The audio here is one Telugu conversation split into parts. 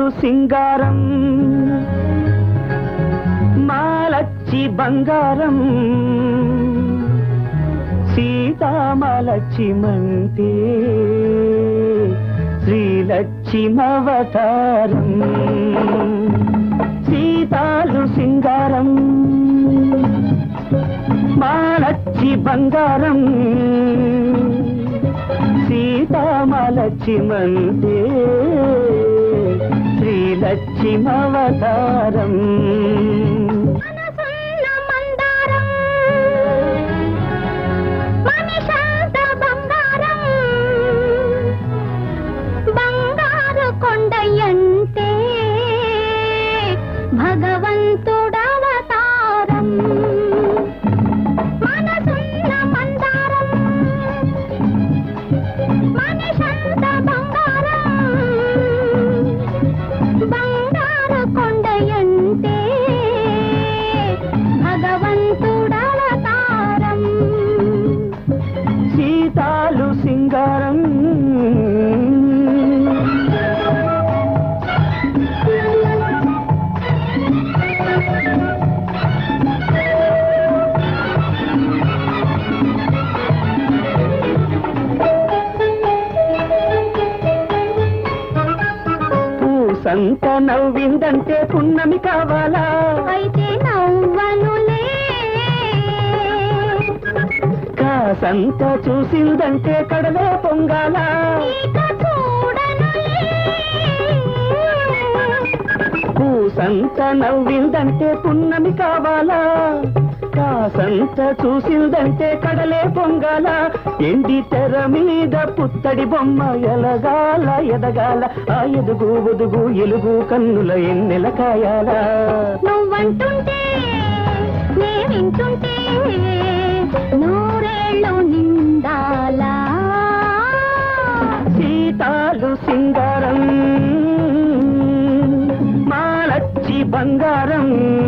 సింగారం మాలచ్చి బంగారం సీతామలక్ష్మంతే శ్రీలక్ష్మవతారం సీతాలు సింగారం మాలచ్చి బంగారం సీతామలక్ష్మంతే శ్రీలక్ష్మవతారం మనసున్న మందారం మనిషంత బంగారం బంగారు కొండయంటే భగవంతుడవతారం మనసున్న మందారం మనిషంత బంగారం బంగారు కొండయంటే భగవంతుడవతారం సీతాలు సింగారం పూసంత నవ్విందంటే పున్నమి కావాలా అయితే నవ్వనులే కాసంత చూసిందంటే కడలే పొంగాలా ఇక చూడనులే పూసంత నవ్విందంటే పున్నమి కావాలా కాసంత చూసిందంటే కడలే పొంగాల ఎండి తెర మీద పుత్తడి బొమ్మ ఎలగాల ఎదగాల ఆ ఎదుగు ఒదుగు ఎలుగు కన్నుల ఎన్నెల కాయాలా నువ్వంటుంటే నే వింటుంటే నూరేళ్ళు నిండాలా సీతాలు సింగారం మాలచ్చి బంగారం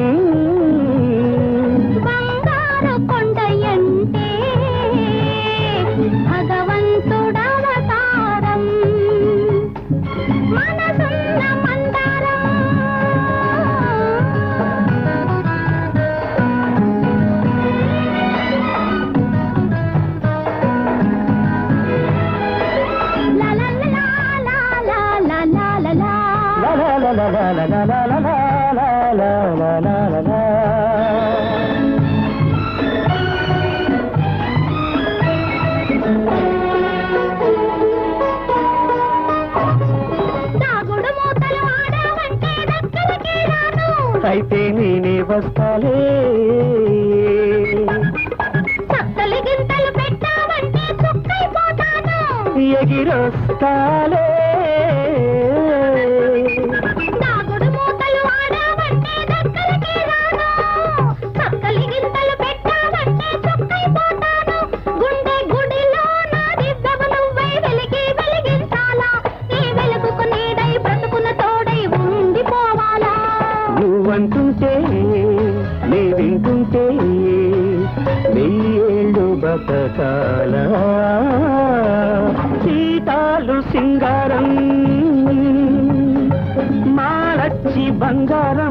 బంగారు కొండయంటే భగవంతుడవతారం మనసున్న మందారం లా లా లా లా లా లా లా లా లా. లా లా లా లా లా లా లా లా లా లా లా లా లా లా. దాగుడు మూతలు ఆడావంటే దక్కలకి రాను అయితే నేనే వస్తాలే చక్కలి గింతలు పెట్టావంటే చుక్కైపోతాను ఎగిరొస్తాలే దాగుడు మూతలు ఆడావంటే దక్కలకి రాను చక్కలి గింతలు పెట్టావంటే చుక్కైపోతాను గుండె గుడిలో నా దివ్యము నువ్వై వెలిగి వెలిగించాలా నీ వెలుగుకు నీడై బ్రతుకున తోడై ఉండిపోవాలా నువ్వంటుంటే నే వింటుంటే వెయ్యేళ్ళు బతకాల సీతాలు సింగారం మాలచ్చి బంగారం